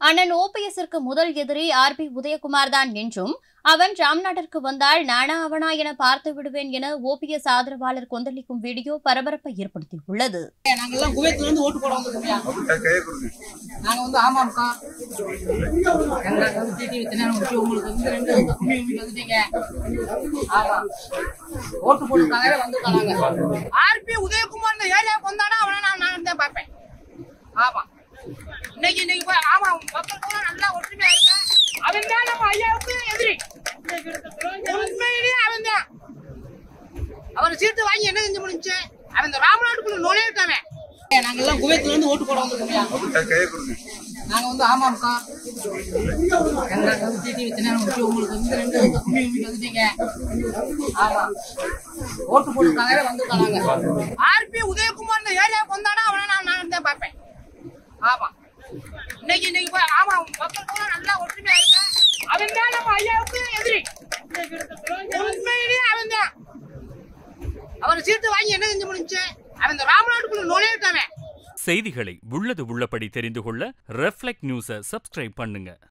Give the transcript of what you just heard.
அண்ணன் ஓபிஎஸ்ஸிற்கு முதல் எதிரி ஆர் பி உதயகுமார் தான் என்றும் அவன் ராம்நாட்டிற்கு வந்தால் நானா அவனா என பார்த்து விடுவேன் என ஓபிஎஸ் ஆதரவாளர் கொந்தளிக்கும் வீடியோ பரபரப்பை ஏற்படுத்தியுள்ளது நாங்கெல்லாம் குவைத்துல இருந்து ஓட்டு போட வந்திருக்கோம் கையை கொடுங்க நாங்க வந்து ஆமாம்க்கா எங்களுக்கு வந்து டிடி தினம் முக்கியம் உங்களுக்கு வந்து ரெண்டு வந்து கும்மி கும்மி வந்துட்டீங்க ஆமா ஓட்டு போட்டுருக்காங்க வந்துருக்காங்க ஆர்பி உதயகுமார் இந்த ஏரியாவுக்கு வந்தானா அவனை நான் நான் தான் பார்ப்பேன் ஆமா இன்னைக்கு இன்னைக்கு போய் ஆமா மக்கள் கூட நல்லா ஒற்றுமையா இருக்க அவன் தான் நம்ம ஐயாவுக்கு எதிரி உண்மையிலேயே அவன் தான் அவர் சீட்டு வாங்கி என்ன செஞ்சு முடிஞ்சு அவன் இந்த ராமநாட்டுக்குள்ள நுழையிட்டானே நாங்கெல்லாம் குவைத்துல இருந்து ஓட்டு போட வந்திருக்கோம் கையை கொடுங்க நாங்க வந்து ஆமாம்க்கா எங்களுக்கு வந்து டிடி தினம் முக்கியம் உங்களுக்கு வந்து ரெண்டு வந்து கும்மி கும்மி வந்துட்டீங்க ஆமா ஓட்டு போட்டுருக்காங்க வந்துருக்காங்க ஆர்பி உதயகுமார் இந்த ஏரியாவுக்கு வந்தானா அவனை நான் நான் தான் பார்ப்பேன் ஆமா இன்னைக்கு இன்னைக்கு போய் ஆமா மக்கள் கூட நல்லா ஒற்றுமையா இருக்க அவன் தான் நம்ம ஐயாவுக்கு எதிரி உண்மையிலேயே அவன் தான் அவர் சீட்டு வாங்கி என்ன செஞ்சு முடிஞ்சு அவன் இந்த ராமநாட்டுக்குள்ள நுழையிட்டானே செய்திகளை உள்ளது உள்ளபடி தெரிந்து கொள்ள ரெஃப்ளெக்ட் நியூஸை சப்ஸ்கிரைப் பண்ணுங்க